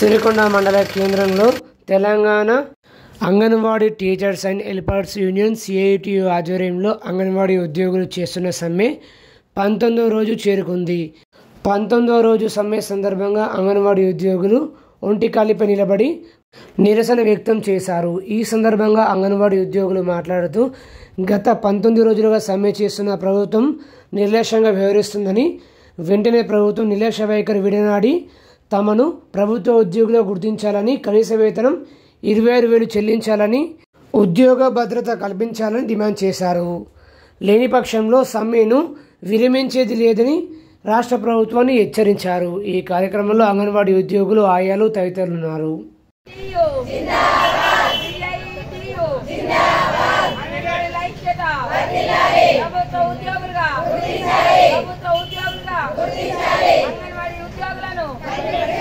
సిరికొండ మండల కేంద్రంలో Telangana anganwadi teachers and helpers union CITU ఆధ్వర్యంలో అంగన్వాడీ ఉద్యోగులు చేస్తున్న సమ్మె పంతొమ్మిదవ రోజు చేరుకుంది పంతొమ్మిదవ రోజు సమ్మె సందర్భంగా అంగన్వాడీ ఉద్యోగులు ఒంటికాలిపై నిలబడి నిరసన వ్యక్తం చేశారు ఈ సందర్భంగా అంగన్వాడీ ఉద్యోగులు మాట్లాడుతూ గత పంతొమ్మిది రోజులుగా సమ్మె చేస్తున్న ప్రభుత్వం నిర్లక్ష్యంగా వ్యవహరిస్తుందని వెంటనే ప్రభుత్వం నిర్లక్ష్య వైఖరి విడనాడి తమను ప్రభుత్వ ఉద్యోగులుగా గుర్తించాలని కనీస వేతనం ఇరవై ఆరు వేలు చెల్లించాలని ఉద్యోగ భద్రత కల్పించాలని డిమాండ్ చేశారు లేని పక్షంలో సమ్మెను విరమించేది లేదని రాష్ట్ర ప్రభుత్వాన్ని హెచ్చరించారు ఈ కార్యక్రమంలో అంగన్వాడీ ఉద్యోగులు ఆయాలు తదితరులు ఉన్నారు టియు జిందాబాద్ టియు జిందాబాద్ అంగన్వాడీ ఐక్యత వర్ధిల్లాలి ప్రభుత్వ ఉద్యోగులుగా గుర్తించాలి ప్రభుత్వ ఉద్యోగులుగా గుర్తించాలి అంగన్వాడీ ఉద్యోగులను